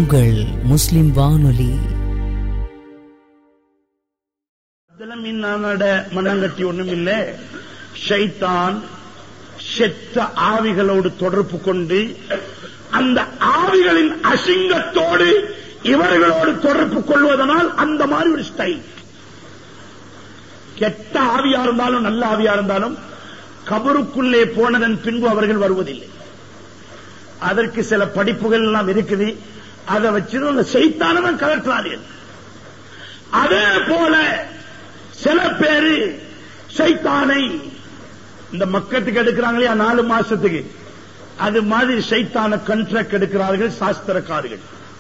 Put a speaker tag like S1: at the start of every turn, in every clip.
S1: உங்கள் முஸ்லிம் வானொலி
S2: அதிலும் இன்னானட மண்ணங்கட்டி ஒண்ணும் இல்ல ஷைத்தான் செத்த ஆவிகளோடு தொடர்பு கொண்டு அந்த ஆவிகளின் அசிங்கத்தோடு இவர்களோடு தொடர்பு கொள்வதனால் அந்த மாதிரி ஒரு ஸ்டைல் கெட்ட ஆவியா இருந்தாலும் நல்ல ஆவியா இருந்தாலும் கபருக்குள்ளே போனதன் பின்பு அவர்கள் வருவதில்லை அதற்கு சில படிப்புகள் எல்லாம் இருக்குது அதை வச்சு அந்த செய்தானவன் கலற்றார்கள் அதே போல சில பேரு சைத்தானை இந்த மக்கத்துக்கு எடுக்கிறாங்களே நாலு மாசத்துக்கு அது மாதிரி சைத்தான கண்ட்ராக்ட் எடுக்கிறார்கள் சாஸ்திரக்காரர்கள்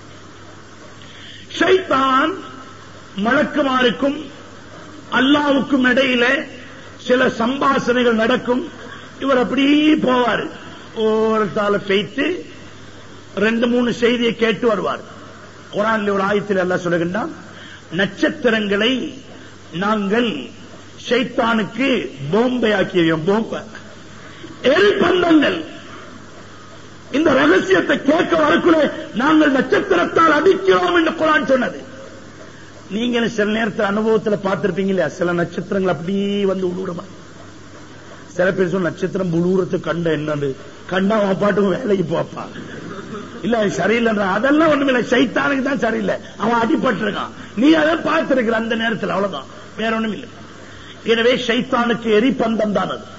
S2: சைத்தான் மலக்குமாருக்கும் அல்லாவுக்கும் இடையில சில சம்பாசனைகள் நடக்கும் இவர் அப்படியே போவார் ஓரத்தால பெய்த்து ரெண்டு மூணு செய்தியை கேட்டு வருவார் குரான்ல ஒரு ஆயத்தில் எல்லாம் சொல்லுகின்றான் நட்சத்திரங்களை நாங்கள் ஷைத்தானுக்கு போம்பை ஆக்கியோம் போம்ப எரிபந்தங்கள் இந்த ரகசியத்தை கேட்க வரக்குள்ள நாங்கள் நட்சத்திரத்தால் அடிக்கிறோம் என்று குரான் சொன்னது நீங்க சில நேரத்தில் அனுபவத்தில் பார்த்திருப்பீங்க இல்லையா சில நட்சத்திரங்கள் அப்படியே வந்து உழுவுறமா சில பேர் சொல்ல நட்சத்திரம் உழுவுறது கண்ட என்னன்னு கண்டா அவன் பாட்டுக்கும் வேலைக்கு போப்பா இல்ல அது சரியில்லைன்ற அதெல்லாம் ஒண்ணுமில்ல சைத்தானுக்கு தான் சரியில்லை அவன் அடிபட்டு இருக்கான் நீ அதை பார்த்திருக்கிற அந்த நேரத்தில் அவ்வளவுதான் வேற ஒண்ணும் இல்லை எனவே சைத்தானுக்கு எரிபந்தம் தான் அது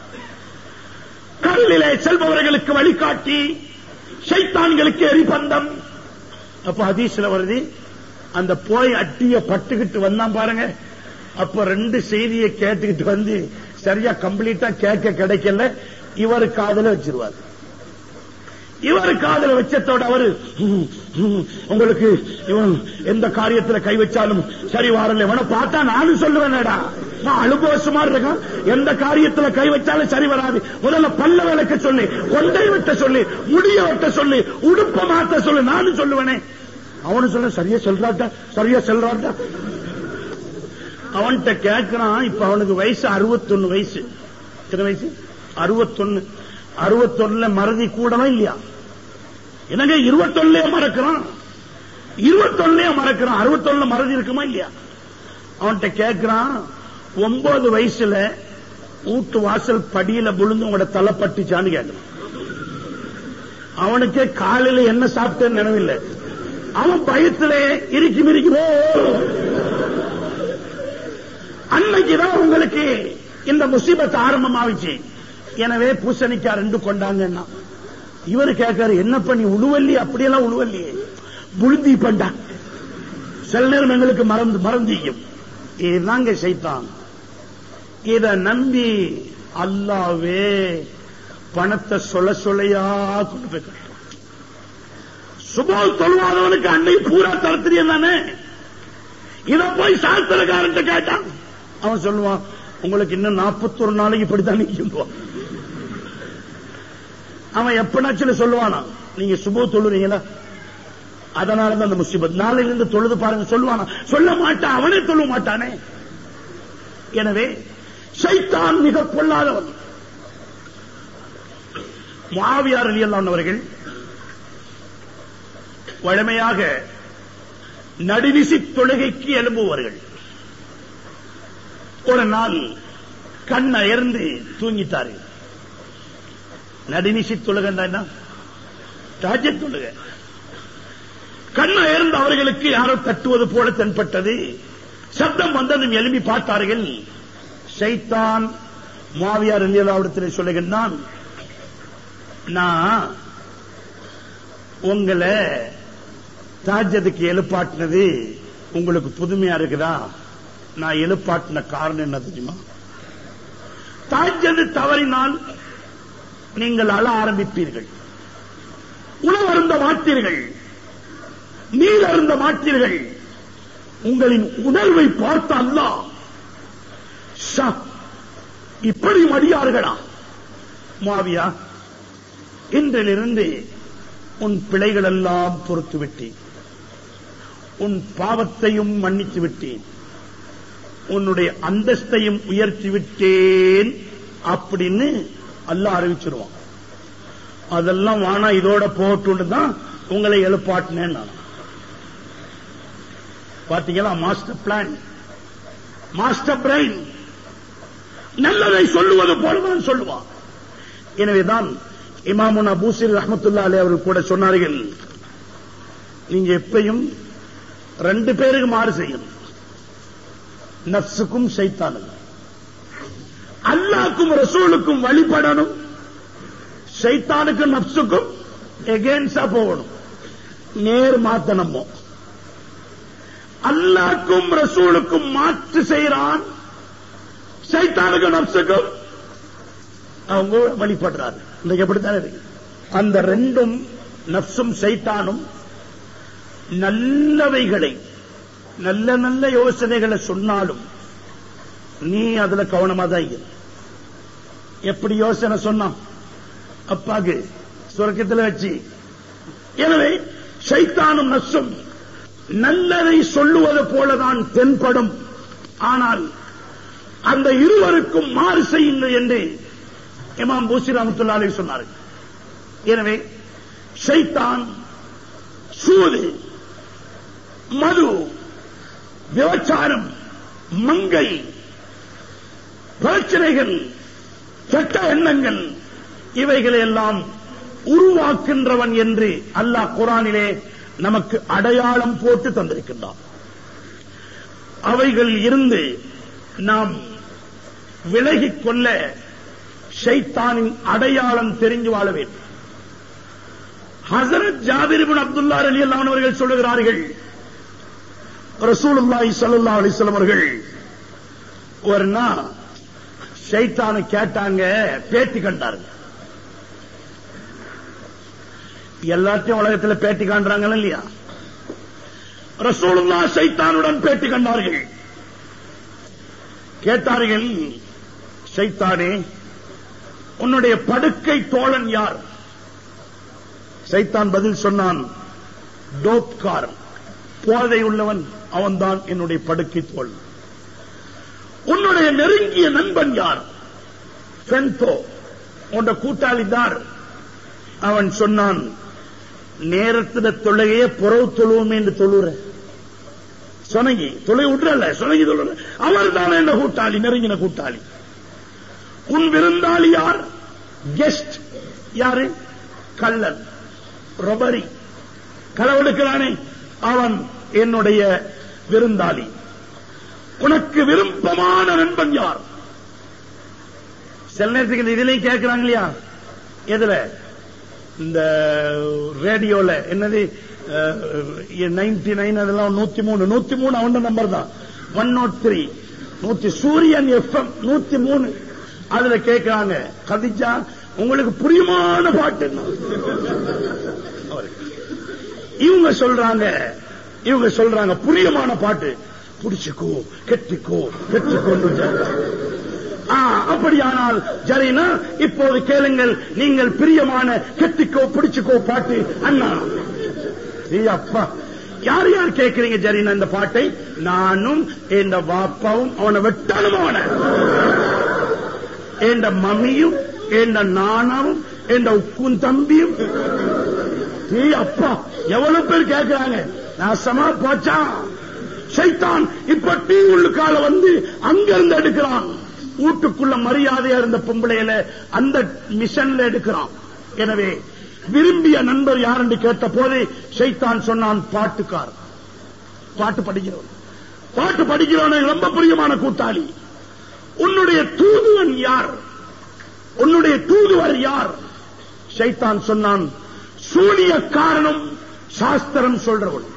S2: கடலிலே செல்பவர்களுக்கு வழிகாட்டி சைத்தான்களுக்கு எரிபந்தம் அப்ப ஹதீஸ்ல வருது அந்த போய் அட்டிய பட்டுக்கிட்டு வந்தான் பாருங்க அப்ப ரெண்டு செய்தியை கேட்டுக்கிட்டு வந்து சரியா கம்ப்ளீட்டா கேட்க கிடைக்கல இவர் காதல வச்சிருவார் இவர் காதல வச்சத்தோட அவரு "ம், ம், உங்களுக்கு இவன் எந்த காரியத்துல கை வச்சாலும் சரி வாரல இவனை பார்த்தா நானும் சொல்லுவேனடா நான் அனுபவசமா இருக்கான் எந்த காரியத்துல கை வச்சாலும் சரி வராது முதல்ல பல்ல விளக்க சொல்லி கொண்டை வெட்ட சொல்லி முடிய வெட்ட சொல்லி உடுப்ப மாத்த சொல்லி நானும் சொல்லுவேனே அவனு சொல்ல சரியா சொல்றாட்டா சரியா சொல்றாட்டா அவன்கிட்ட கேட்கிறான் இப்ப அவனுக்கு வயசு அறுபத்தொன்னு வயசு எத்தனை வயசு அறுபத்தொன்னு அறுபத்தொன்னுல மறதி கூடவா இல்லையா என்னங்க இருபத்தொன்னுலயே மறக்கிறான் இருபத்தொன்னுலயே மறக்கிறான் அறுபத்தொன்னுல மறதி இருக்குமா இல்லையா அவன்கிட்ட கேட்கிறான் ஒன்பது வயசுல வீட்டு வாசல் படியில விழுந்து உங்களோட தலை பட்டுச்சான்னு கேட்கிறான் அவனுக்கே காலையில என்ன சாப்பிட்டேன்னு நினைவில்லை அவன் பயத்திலே இறுக்கி மிரிக்குமோ அன்னைக்குதான் உங்களுக்கு இந்த முசீபத் ஆரம்பமாவிச்சு எனவே பூசணிக்காய் ரெண்டு கொண்டாங்கன்னா இவரு கேட்காரு என்ன பண்ணி உழுவல்லி அப்படியெல்லாம் உழுவல்லியே புழுந்தி பண்டா சில நேரம் எங்களுக்கு மறந்து மறந்தியும் இதுதாங்க சைத்தான் இத நம்பி அல்லாவே பணத்தை சொல்ல சொல்லையா கொண்டு போய் கட்டுறான். சுபோல் தொழுவாதவனுக்கு அன்னை பூரா தரத்திரியம் தானே இத போய் சாஸ்திரக்காரன் கேட்டான் அவன் சொல்லுவான் உங்களுக்கு இன்னும் நாற்பத்தொரு நாளைக்கு இப்படித்தான் நிற்கும் அவன் எப்பனாச்சும் சொல்லுவானா நீங்க சுபோ தொழுறீங்களா அதனாலதான் அந்த முசிபத் நாளையில இருந்து தொழுது பாருங்க சொல்லுவானா சொல்ல மாட்டான் அவனே சொல்ல மாட்டானே எனவே சைத்தான் மிக பொல்லாதவன் மாவியார் அலியல்லான் அவர்கள் வழமையாக நடுவிசி தொழுகைக்கு எழும்புவார்கள் ஒரு நாள் கண் அயர்ந்து தூங்கிட்டார்கள் நடுநிசி தொழுகண்டா ராஜ்ய தொழுக கண் அயர்ந்து அவர்களுக்கு யாரோ தட்டுவது போல தென்பட்டது சப்தம் வந்ததும் எழுப்பி பார்த்தார்கள் சைத்தான் மாவியார் இல்லியலாவிடத்தில் சொல்லுகின்றான் நான் உங்களை தாஜத்துக்கு எழுப்பாட்டினது உங்களுக்கு புதுமையா இருக்குதா நான் எழுப்பாட்டின காரணம் என்ன தெரியுமா தாஜது தவறினால் நீங்கள் அழ ஆரம்பிப்பீர்கள் உணவு அருந்த மாட்டீர்கள் நீர் அருந்த மாட்டீர்கள் உங்களின் உணர்வை பார்த்த அல்லாஹ் ஷா, இப்படி மடியார்களா மாவியா இன்றிலிருந்து உன் பிழைகள் எல்லாம் பொறுத்து விட்டேன் உன் பாவத்தையும் மன்னித்து விட்டேன் உன்னுடைய அந்தஸ்தையும் உயர்த்தி விட்டேன் அப்படின்னு அல்லாஹ் அறிவிச்சிருவான் அதெல்லாம் வானா இதோட போட்டுன்னு தான் உங்களை எழுப்பாட்டினேன் நான் பாத்தீங்களா மாஸ்டர் பிளான் மாஸ்டர் பிரெயின் நல்லதை சொல்லுவது போலதான் சொல்லுவான் எனவேதான் இமாமுனா பூசிர் ரஹமத்துல்லா அலி அவர்கள் கூட சொன்னார்கள் நீங்க எப்பயும் ரெண்டு பேருக்கு மாறு செய்யணும் நப்சுக்கும் சைத்தானும் அல்லாக்கும் ரசூலுக்கும் வழிபடணும் சைத்தானுக்கும் நப்சுக்கும் எகேன்ஸ்டா போகணும் நேர் மாத்தனமோ அல்லாக்கும் ரசூலுக்கும் மாற்று செய்யறான் சைத்தானுக்கும் நப்சுக்கும் அவங்க வழிபடுறாரு இன்னைக்கு எப்படித்தான் இருக்கு அந்த ரெண்டும் நப்சும் சைத்தானும் நல்லவைகளை நல்ல நல்ல யோசனைகளை சொன்னாலும் நீ அதுல கவனமா தான் இரு எப்படி யோசனை சொன்னான் அப்பாக்கு சொர்க்கத்தில் வச்சு எனவே சைத்தானும் நசும் நல்லதை சொல்லுவது போலதான் தென்படும் ஆனால் அந்த இருவருக்கும் மாறு செய்யுங்கள் என்று இமாம் பூசி ரஹமத்துல்லாலே சொன்னார்கள் எனவே ஷைத்தான் சூது மது விபச்சாரம் மங்கை பிரச்சனைகள் கெட்ட எண்ணங்கள் இவைகளை எல்லாம் உருவாக்கின்றவன் என்று அல்லாஹ் குரானிலே நமக்கு அடையாளம் போட்டு தந்திருக்கின்றான் அவைகள் இருந்து நாம் விலகிக் கொள்ள ஷைத்தானின் அடையாளம் தெரிஞ்சு வாழ வேண்டும் ஹசரத் ஜாபிர் இப்னு அப்துல்லா ரலியல்லாஹு அவர்கள் சொல்லுகிறார்கள் ரசூலுல்லாஹி ஸல்லல்லாஹு அலைஹி வஸல்லம் அவர்கள் ஒரு நாள் ஷைத்தானை கேட்டாங்க பேட்டி கண்டாருங்க எல்லாத்தையும் உலகத்தில் பேட்டி காண்றாங்க இல்லையா ரசூலுல்லா சைத்தானுடன் பேட்டி கண்டார்கள் கேட்டார்கள் சைத்தானே உன்னுடைய படுக்கை தோழன் யார் சைத்தான் பதில் சொன்னான் டோப்காரன் போதை உள்ளவன் அவன்தான் என்னுடைய படுக்கை தோழன் உன்னுடைய நெருங்கிய நண்பன் யார் ஃபென்தோ உன்ற கூட்டாளி தார் அவன் சொன்னான் நேரத்துல தொழுகையே புறவு தொழுவோம் என்று தொழுற சொனங்கி தொலை விட்டுறல சொனங்கி தொழுற அவர் தான் என்ன கூட்டாளி நெருங்கின கூட்டாளி உன் விருந்தாளி யார் கெஸ்ட் யாரு கள்ளன் ரொபரி களவெடுக்கிறானே அவன் என்னுடைய விருந்தாளி உனக்கு விருப்பமான நண்பன் யார் சில நேரத்துக்கு இதுலயும் கேட்கிறாங்க இல்லையா எதுல இந்த ரேடியோல என்னது நைன்டி நைன் அதெல்லாம் நூத்தி மூணு நூத்தி மூணு அவன் நம்பர் தான் ஒன் நாட் த்ரீ நூத்தி சூரியன் எஃப்எம் நூத்தி மூணு அதுல கேட்கிறாங்க கதிஜா உங்களுக்கு புரியுமான பாட்டு என்ன? இவங்க சொல்றாங்க இவங்க சொல்றாங்க புரியுமான பாட்டு புடிச்சுக்கோ கெட்டிக்கோ கெட்டிக்கோ ஆ, அப்படியானால் ஜரீனா இப்போது கேளுங்கள் நீங்கள் பிரியமான கெட்டிக்கோ பிடிச்சுக்கோ பாட்டு அண்ணா ஏய் அப்பா யார் யார் கேட்கிறீங்க ஜரீனா இந்த பாட்டை நானும் என் வாப்பாவும் அவனை வெட்டாலும் அவனை என் மம்மியும் என் நானாவும் என் உக்கும் தம்பியும் ஏய் அப்பா எவ்வளவு பேர் கேட்கிறாங்க நாசமா போச்சா சைத்தான் இப்ப டீ உள்ளுக்கால வந்து அங்கிருந்து எடுக்கிறான் வீட்டுக்குள்ள மரியாதையா இருந்த பொம்பளையில அந்த மிஷன்ல எடுக்கிறான் எனவே விரும்பிய நண்பர் யார் என்று கேட்ட போது சைத்தான் சொன்னான் பாட்டுக்கார் பாட்டு படிக்கிறவன் பாட்டு படிக்கிறவன் ரொம்ப பிரியமான கூட்டாளி உன்னுடைய தூதுவன் யார் உன்னுடைய தூதுவர் யார் சைத்தான் சொன்னான் சூனிய காரணம் சாஸ்திரம் சொல்றவன்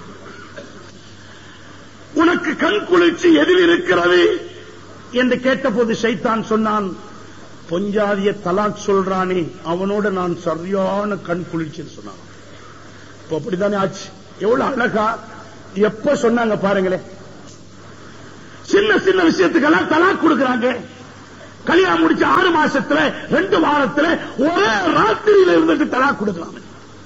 S2: உனக்கு கண் குளிர்ச்சி எதில் இருக்கிறது என்று கேட்டபோது சைத்தான் சொன்னான் பொஞ்சாதிய தலாக் சொல்றானே அவனோட நான் சரியான கண் குளிர்ச்சின்னு சொன்னான் இப்ப அப்படித்தானே ஆச்சு எவ்வளவு அழகா எப்ப சொன்னாங்க பாருங்களேன் சின்ன சின்ன விஷயத்துக்கெல்லாம் தலாக் கொடுக்கறாங்க கல்யாணம் முடிச்ச ஆறு மாசத்துல ரெண்டு வாரத்துல ஒரே ராத்திரியில இருந்துட்டு தலாக் கொடுக்கறாங்க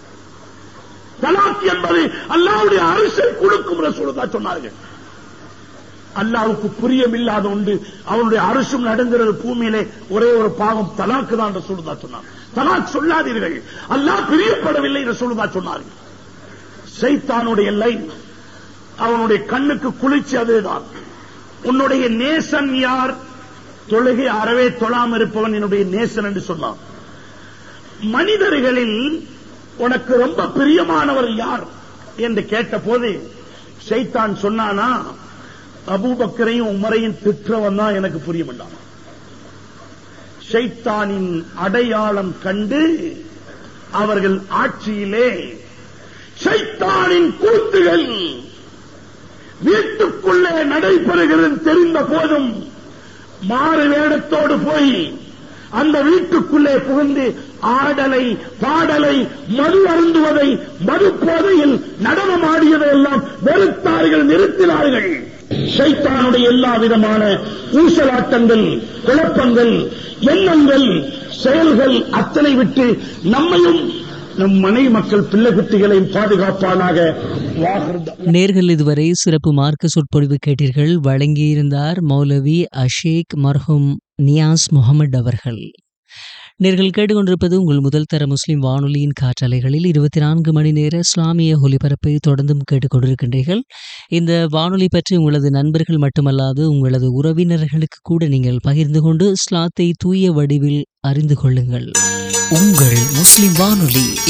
S2: தலாக் என்பது அல்லாவுடைய அரசை கொடுக்கும் ரசூலுதா சொன்னார்கள் அல்லாவுக்கு புரியமில்லாத உண்டு அவனுடைய அரசும் நடந்துறது பூமியிலே ஒரே ஒரு பாவம் தலாக்கு தான் ரசூலுதா சொன்னார் தலாக் சொல்லாதீர்கள் அல்லாஹ் பிரியப்படவில்லை ரசூலுதா சொன்னார்கள் சைத்தானுடைய லைன் அவனுடைய கண்ணுக்கு குளிர்ச்சி அதுதான் உன்னுடைய நேசன் யார் தொழுகை அறவே தொழாம இருப்பவன் என்னுடைய நேசன் என்று சொன்னான் மனிதர்களில் உனக்கு ரொம்ப பிரியமானவர் யார் என்று கேட்டபோது ஷைத்தான் சொன்னானா அபூபக்கரையும் உமரையும் திற்றவன் தான் எனக்கு புரிய வேண்டாம் ஷைத்தானின் அடையாளம் கண்டு அவர்கள் ஆட்சியிலே ஷைத்தானின் கூத்துகள் வீட்டுக்குள்ளே நடைபெறுகிறது தெரிந்த போதும் மாறு வேடத்தோடு போய் அந்த வீட்டுக்குள்ளே புகுந்து ஆடலை பாடலை மது அருந்துவதை மது போதையில் நடனமாடியதை எல்லாம் வெறுத்தார்கள் நிறுத்தினார்கள் ஷைத்தானுடைய எல்லா விதமான ஊசலாட்டங்கள் குழப்பங்கள் எண்ணங்கள் செயல்கள் அத்தனை விட்டு நம்மையும் நம் மனை மக்கள் பிள்ளை குட்டிகளையும் பாதுகாப்பானாக வாகிருந்தா
S1: நேர்கள் இதுவரை சிறப்பு மார்க்க சொற்பொழிவு கேட்டீர்கள் வழங்கியிருந்தார் மௌலவி அஷேக் மர்ஹூம் நியாஸ் முகமது அவர்கள் நேர்கள் கேட்டுக்கொண்டிருப்பது உங்கள் முதல் தர முஸ்லிம் வானொலியின் காற்றலைகளில் இருபத்தி நான்கு மணி நேர இஸ்லாமிய ஒலிபரப்பை தொடர்ந்தும் கேட்டுக்கொண்டிருக்கின்றீர்கள் இந்த வானொலி பற்றி உங்களது நண்பர்கள் மட்டுமல்லாது உங்களது உறவினர்களுக்கு கூட நீங்கள் பகிர்ந்து கொண்டு இஸ்லாத்தை தூய வடிவில் அறிந்து கொள்ளுங்கள் உங்கள் முஸ்லிம் வானொலி